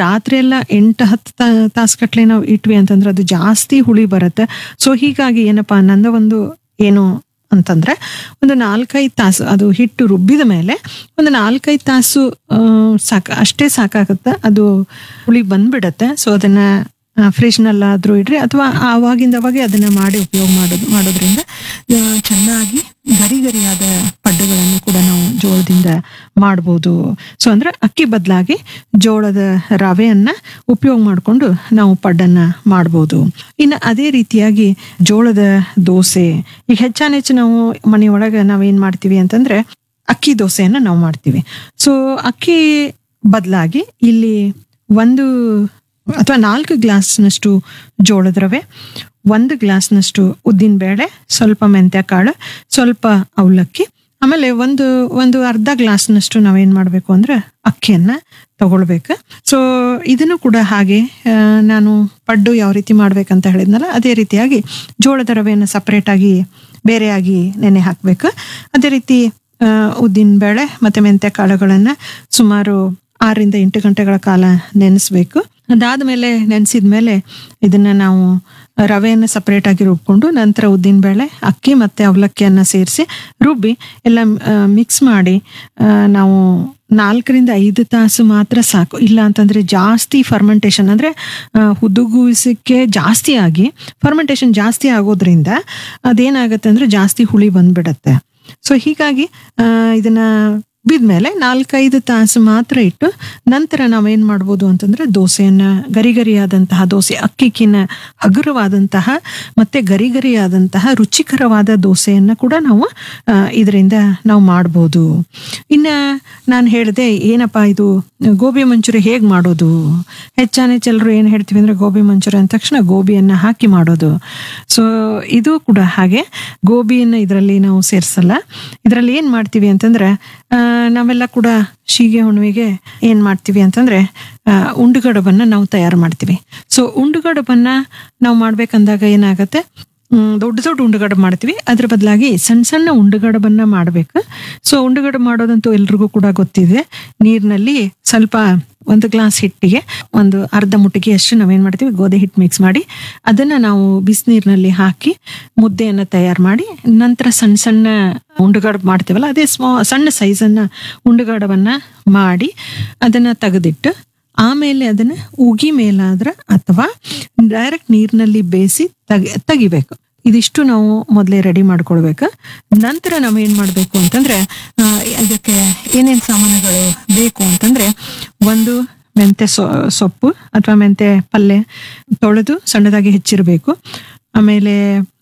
ರಾತ್ರಿ ಎಲ್ಲ ಎಂಟು ಹತ್ತು ತಾಸುಗಟ್ಲೆ ನಾವು ಇಟ್ವಿ ಅಂತಂದ್ರೆ ಅದು ಜಾಸ್ತಿ ಹುಳಿ ಬರುತ್ತೆ ಸೊ ಹೀಗಾಗಿ ಏನಪ್ಪಾ ನಂದ ಒಂದು ಏನು ಅಂತಂದ್ರೆ ಒಂದು ನಾಲ್ಕೈದು ತಾಸು ಅದು ಹಿಟ್ಟು ರುಬ್ಬಿದ ಮೇಲೆ ಒಂದು ನಾಲ್ಕೈದು ತಾಸು ಆ, ಸಾಕ ಅಷ್ಟೇ ಸಾಕಾಗುತ್ತೆ ಅದು ಹುಳಿ ಬಂದ್ಬಿಡತ್ತೆ ಸೊ ಅದನ್ನ ಫ್ರಿಜ್ನಲ್ಲಾದ್ರೂ ಇಡ್ರಿ ಅಥವಾ ಆವಾಗಿಂದ ಅವಾಗೆ ಅದನ್ನ ಮಾಡಿ ಉಪಯೋಗ ಮಾಡೋದು ಮಾಡೋದ್ರಿಂದ ಆ, ಚೆನ್ನಾಗಿ ಗರಿ ಗರಿಯಾದ ಪಡ್ಡುಗಳನ್ನು ಕೂಡ ನಾವು ಜೋಳದಿಂದ ಮಾಡ್ಬೋದು ಸೊ ಅಂದ್ರೆ ಅಕ್ಕಿ ಬದಲಾಗಿ ಜೋಳದ ರವೆಯನ್ನ ಉಪಯೋಗ ಮಾಡಿಕೊಂಡು ನಾವು ಪಡ್ಡನ್ನ ಮಾಡ್ಬೋದು ಇನ್ನು ಅದೇ ರೀತಿಯಾಗಿ ಜೋಳದ ದೋಸೆ ಈಗ ಹೆಚ್ಚಾನೆಚ್ಚು ನಾವು ಮನೆಯೊಳಗೆ ನಾವೇನ್ ಮಾಡ್ತೀವಿ ಅಂತಂದ್ರೆ ಅಕ್ಕಿ ದೋಸೆಯನ್ನ ನಾವು ಮಾಡ್ತೀವಿ ಸೊ ಅಕ್ಕಿ ಬದಲಾಗಿ ಇಲ್ಲಿ ಒಂದು ಅಥವಾ ನಾಲ್ಕು ಗ್ಲಾಸ್ನಷ್ಟು ಜೋಳದ ರವೆ ಒಂದು ಗ್ಲಾಸ್ನಷ್ಟು ಉದ್ದಿನ ಬೇಳೆ ಸ್ವಲ್ಪ ಮೆಂತ್ಯ ಕಾಳು ಸ್ವಲ್ಪ ಅವಲಕ್ಕಿ ಆಮೇಲೆ ಒಂದು ಒಂದು ಅರ್ಧ ಗ್ಲಾಸ್ನಷ್ಟು ನಾವೇನ್ ಮಾಡಬೇಕು ಅಂದ್ರೆ ಅಕ್ಕಿಯನ್ನ ತಗೊಳ್ಬೇಕು ಸೊ ಇದನ್ನು ಕೂಡ ಹಾಗೆ ಆ, ನಾನು ಪಡ್ಡು ಯಾವ ರೀತಿ ಮಾಡ್ಬೇಕಂತ ಹೇಳಿದ್ನಲ್ಲ ಅದೇ ರೀತಿಯಾಗಿ ಜೋಳದ ರವೆಯನ್ನು ಸಪ್ರೇಟ್ ಆಗಿ ಬೇರೆಯಾಗಿ ನೆನೆ ಹಾಕ್ಬೇಕು ಅದೇ ರೀತಿ ಆ, ಉದ್ದಿನ ಬೇಳೆ ಮತ್ತೆ ಮೆಂತ್ಯ ಕಾಳುಗಳನ್ನ ಸುಮಾರು ಆರರಿಂದ ಎಂಟು ಗಂಟೆಗಳ ಕಾಲ ನೆನೆಸ್ಬೇಕು ಅದಾದ್ಮೇಲೆ ನೆನೆಸಿದ ಮೇಲೆ ಇದನ್ನ ನಾವು ರವೆಯನ್ನು ಸಪ್ರೇಟ್ ಆಗಿ ರುಬ್ಕೊಂಡು ನಂತರ ಉದ್ದಿನ ಬೇಳೆ ಅಕ್ಕಿ ಮತ್ತೆ ಅವಲಕ್ಕಿಯನ್ನ ಸೇರಿಸಿ ರುಬ್ಬಿ ಎಲ್ಲ ಮಿಕ್ಸ್ ಮಾಡಿ ಆ, ನಾವು ನಾಲ್ಕರಿಂದ ಐದು ತಾಸು ಮಾತ್ರ ಸಾಕು ಇಲ್ಲ ಅಂತಂದ್ರೆ ಜಾಸ್ತಿ ಫರ್ಮೆಂಟೇಷನ್ ಅಂದ್ರೆ ಆ, ಹುದುಗುವಿಸಕ್ಕೆ ಜಾಸ್ತಿ ಆಗಿ ಫರ್ಮೆಂಟೇಷನ್ ಜಾಸ್ತಿ ಆಗೋದ್ರಿಂದ ಅದೇನಾಗತ್ತೆ ಅಂದ್ರೆ ಜಾಸ್ತಿ ಹುಳಿ ಬಂದ್ಬಿಡತ್ತೆ ಸೊ ಹೀಗಾಗಿ ಆ, ಇದನ್ನ ಬಿದ್ಮೇಲೆ ನಾಲ್ಕೈದು ತಾಸು ಮಾತ್ರ ಇಟ್ಟು ನಂತರ ನಾವೇನ್ ಮಾಡ್ಬೋದು ಅಂತಂದ್ರೆ ದೋಸೆಯನ್ನ ಗರಿ ಗರಿಯಾದಂತಹ ದೋಸೆ ಅಕ್ಕಿಕ್ಕಿನ ಹಗುರವಾದಂತಹ ಮತ್ತೆ ಗರಿ ಗರಿಯಾದಂತಹ ರುಚಿಕರವಾದ ದೋಸೆಯನ್ನ ಕೂಡ ನಾವು ಆ, ಇದರಿಂದ ನಾವು ಮಾಡ್ಬೋದು ಇನ್ನ ನಾನು ಹೇಳಿದೆ ಏನಪ್ಪಾ ಇದು ಗೋಬಿ ಮಂಚೂರಿ ಹೇಗ್ ಮಾಡೋದು ಹೆಚ್ಚಾನೆಚ್ಚೆಲ್ಲರೂ ಏನ್ ಹೇಳ್ತೀವಿ ಅಂದ್ರೆ ಗೋಬಿ ಮಂಚೂರಿ ಅಂದ ತಕ್ಷಣ ಗೋಬಿಯನ್ನ ಹಾಕಿ ಮಾಡೋದು ಸೊ ಇದು ಕೂಡ ಹಾಗೆ ಗೋಬಿಯನ್ನ ಇದರಲ್ಲಿ ನಾವು ಸೇರ್ಸಲ್ಲ ಇದರಲ್ಲಿ ಏನ್ ಮಾಡ್ತೀವಿ ಅಂತಂದ್ರೆ ಆ, ನಾವೆಲ್ಲ ಕೂಡ ಶೀಗೆ ಹುಣ್ಣಿಮೆಗೆ ಏನ್ ಮಾಡ್ತೀವಿ ಅಂತಂದ್ರೆ ಆ, ಉಂಡುಗಡಬನ್ನ ನಾವು ತಯಾರು ಮಾಡ್ತೀವಿ ಸೊ ಉಂಡುಗಡಬನ್ನ ನಾವು ಮಾಡ್ಬೇಕಂದಾಗ ಏನಾಗತ್ತೆ ಹ್ಮ್, ದೊಡ್ಡ ದೊಡ್ಡ ಉಂಡುಗಡ ಮಾಡ್ತೀವಿ ಅದ್ರ ಬದಲಾಗಿ ಸಣ್ಣ ಸಣ್ಣ ಉಂಡುಗಡಬನ್ನ ಮಾಡ್ಬೇಕು ಸೊ ಉಂಡುಗಡ ಮಾಡೋದಂತೂ ಎಲ್ರಿಗೂ ಕೂಡ ಗೊತ್ತಿದೆ ನೀರಿನಲ್ಲಿ ಸ್ವಲ್ಪ ಒಂದು ಗ್ಲಾಸ್ ಹಿಟ್ಟಿಗೆ ಒಂದು ಅರ್ಧ ಮುಟ್ಟಿಗೆ ಅಷ್ಟು ನಾವೇನ್ ಮಾಡ್ತೀವಿ ಗೋಧಿ ಹಿಟ್ಟು ಮಿಕ್ಸ್ ಮಾಡಿ ಅದನ್ನ ನಾವು ಬಿಸಿನೀರಿನಲ್ಲಿ ಹಾಕಿ ಮುದ್ದೆಯನ್ನ ತಯಾರು ಮಾಡಿ ನಂತರ ಸಣ್ಣ ಸಣ್ಣ ಉಂಡುಗಾಡ ಮಾಡ್ತೀವಲ್ಲ ಅದೇ ಸ್ಮಾ ಸಣ್ಣ ಸೈಜನ್ನ ಉಂಡುಗಾಡವನ್ನ ಮಾಡಿ ಅದನ್ನ ತೆಗೆದಿಟ್ಟು ಆಮೇಲೆ ಅದನ್ನ ಉಗಿ ಮೇಲಾದ್ರ ಅಥವಾ ಡೈರೆಕ್ಟ್ ನೀರಿನಲ್ಲಿ ಬೇಯಿಸಿ ತೆಗಿ ತೆಗಿಬೇಕು ಇದಿಷ್ಟು ನಾವು ಮೊದಲೇ ರೆಡಿ ಮಾಡ್ಕೊಳ್ಬೇಕು ನಂತರ ನಾವು ಏನ್ ಮಾಡ್ಬೇಕು ಅಂತಂದ್ರೆ ಆ, ಇದಕ್ಕೆ ಏನೇನ್ ಸಾಮಾನುಗಳು ಬೇಕು ಅಂತಂದ್ರೆ ಒಂದು ಮೆಂತೆ ಸೊ ಸೊಪ್ಪು ಅಥವಾ ಮೆಂತೆ ಪಲ್ಯ ತೊಳೆದು ಸಣ್ಣದಾಗಿ ಹೆಚ್ಚಿರಬೇಕು ಆಮೇಲೆ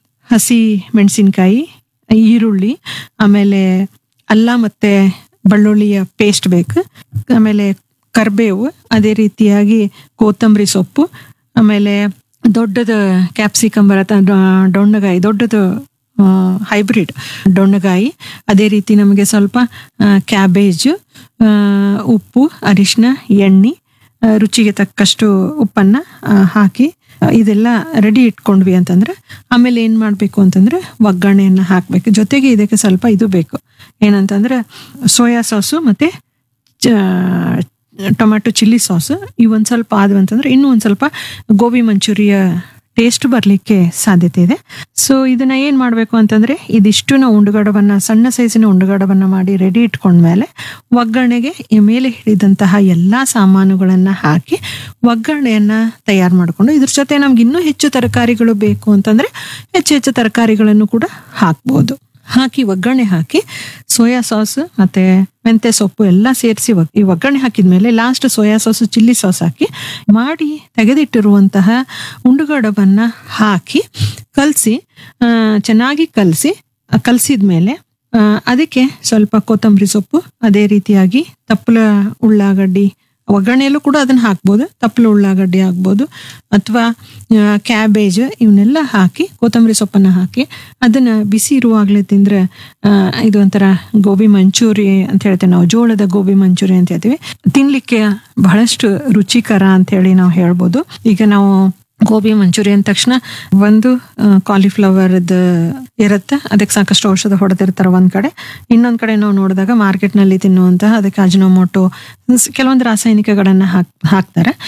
ಹಸಿ ಮೆಣಸಿನ್ಕಾಯಿ ಈರುಳ್ಳಿ ಆಮೇಲೆ ಅಲ್ಲ ಮತ್ತೆ ಬೆಳ್ಳುಳ್ಳಿಯ ಪೇಸ್ಟ್ ಬೇಕು ಆಮೇಲೆ ಕರ್ಬೇವು ಅದೇ ರೀತಿಯಾಗಿ ಕೊತ್ತಂಬರಿ ಸೊಪ್ಪು ಆಮೇಲೆ ದೊಡ್ಡದ ಕ್ಯಾಪ್ಸಿಕಮ್ ಬರತ್ತ ಡೊಣ್ಣಗಾಯಿ ದೊಡ್ಡದು ಹೈಬ್ರಿಡ್ ಡೊಣ್ಣಗಾಯಿ ಅದೇ ರೀತಿ ನಮಗೆ ಸ್ವಲ್ಪ ಕ್ಯಾಬೇಜು ಉಪ್ಪು ಅರಿಶಿನ ಎಣ್ಣೆ ಆ, ರುಚಿಗೆ ತಕ್ಕಷ್ಟು ಉಪ್ಪನ್ನ ಆ, ಹಾಕಿ ಆ, ಇದೆಲ್ಲ ರೆಡಿ ಇಟ್ಕೊಂಡ್ವಿ ಅಂತಂದ್ರೆ ಆಮೇಲೆ ಏನ್ ಮಾಡ್ಬೇಕು ಅಂತಂದ್ರೆ ಒಗ್ಗರಣೆಯನ್ನ ಹಾಕ್ಬೇಕು ಜೊತೆಗೆ ಇದಕ್ಕೆ ಸ್ವಲ್ಪ ಇದು ಬೇಕು ಏನಂತಂದ್ರೆ ಸೋಯಾ ಸಾಸು ಮತ್ತೆ ಚ- ಟೊಮ್ಯಾಟೊ ಚಿಲ್ಲಿ ಸಾಸ್ ಇವೊಂದು ಸ್ವಲ್ಪ ಆದ್ವು ಅಂತಂದ್ರೆ ಇನ್ನೂ ಒಂದು ಸ್ವಲ್ಪ ಗೋಬಿ ಮಂಚೂರಿಯ ಟೇಸ್ಟ್ ಬರಲಿಕ್ಕೆ ಸಾಧ್ಯತೆ ಇದೆ ಸೊ ಇದನ್ನ ಏನ್ ಮಾಡ್ಬೇಕು ಅಂತಂದ್ರೆ ಇದಿಷ್ಟು ನಾವು ಉಂಡುಗಡವನ್ನ ಸಣ್ಣ ಸೈಜಿನ ಉಂಡುಗಡವನ್ನ ಮಾಡಿ ರೆಡಿ ಇಟ್ಕೊಂಡ್ಮೇಲೆ ಒಗ್ಗರಣೆಗೆ ಈ ಮೇಲೆ ಹಿಡಿದಂತಹ ಎಲ್ಲಾ ಸಾಮಾನುಗಳನ್ನ ಹಾಕಿ ಒಗ್ಗರಣೆಯನ್ನ ತಯಾರು ಮಾಡಿಕೊಂಡು ಇದ್ರ ಜೊತೆ ನಮ್ಗೆ ಇನ್ನೂ ಹೆಚ್ಚು ತರಕಾರಿಗಳು ಬೇಕು ಅಂತಂದ್ರೆ ಹೆಚ್ಚು ಹೆಚ್ಚು ತರಕಾರಿಗಳನ್ನು ಕೂಡ ಹಾಕ್ಬೋದು ಹಾಕಿ ಒಗ್ಗರಣೆ ಹಾಕಿ ಸೋಯಾ ಸಾಸ್ ಮತ್ತೆ ಮೆಂತೆ ಸೊಪ್ಪು ಎಲ್ಲ ಸೇರಿಸಿ ಈ ಒಗ್ಗರಣೆ ಹಾಕಿದ್ಮೇಲೆ last soya sauce chilli sauce ಹಾಕಿ ಮಾಡಿ ತೆಗೆದಿಟ್ಟಿರುವಂತಹ ಉಂಡುಗಡಬನ್ನ ಹಾಕಿ ಕಲಸಿ ಚೆನ್ನಾಗಿ ಕಲಸಿ ಕಲಸಿದ್ಮೇಲೆ ಅದಕ್ಕೆ ಸ್ವಲ್ಪ ಕೊತ್ತಂಬರಿ ಸೊಪ್ಪು ಅದೇ ರೀತಿಯಾಗಿ ತಪ್ಪಲ ಉಳ್ಳಾಗಡ್ಡಿ ಒಗ್ಗರಣೆಯಲ್ಲೂ ಕೂಡ ಅದನ್ನ ಹಾಕ್ಬೋದು ತಪ್ಪಲು ಉಳ್ಳಾಗಡ್ಡಿ ಹಾಕ್ಬೋದು ಅಥವಾ ಕ್ಯಾಬೇಜ್ ಇವನ್ನೆಲ್ಲ ಹಾಕಿ ಕೊತ್ತಂಬರಿ ಸೊಪ್ಪನ್ನ ಹಾಕಿ ಅದನ್ನ ಬಿಸಿ ಇರುವಾಗಲೇ ತಿಂದ್ರೆ ಆ, ಇದು ಒಂಥರ ಗೋಬಿ ಮಂಚೂರಿ ಅಂತ ಹೇಳ್ತೇವೆ ನಾವು ಜೋಳದ ಗೋಬಿ ಮಂಚೂರಿ ಅಂತ ಹೇಳ್ತೀವಿ ತಿನ್ಲಿಕ್ಕೆ ಬಹಳಷ್ಟು ರುಚಿಕರ ಅಂತ ಹೇಳಿ ನಾವು ಹೇಳ್ಬೋದು ಈಗ ನಾವು ಗೋಬಿ ಮಂಚೂರಿ ಅಂದ ತಕ್ಷಣ ಒಂದು ಕಾಲಿಫ್ಲವರ್ದ ಇರುತ್ತೆ ಅದಕ್ಕೆ ಸಾಕಷ್ಟು ಔಷಧ ಹೊಡೆದಿರ್ತಾರೆ ಒಂದ್ ಕಡೆ ಇನ್ನೊಂದ್ ಕಡೆ ನಾವು ನೋಡಿದಾಗ ಮಾರ್ಕೆಟ್ ನಲ್ಲಿ ತಿನ್ನುವಂತಹ ಅದಕ್ಕೆ ಅಜಿನೋಮೋಟೊ ಕೆಲವೊಂದು ರಾಸಾಯನಿಕಗಳನ್ನ ಹಾಕ್ ಹಾಕ್ತಾರೆ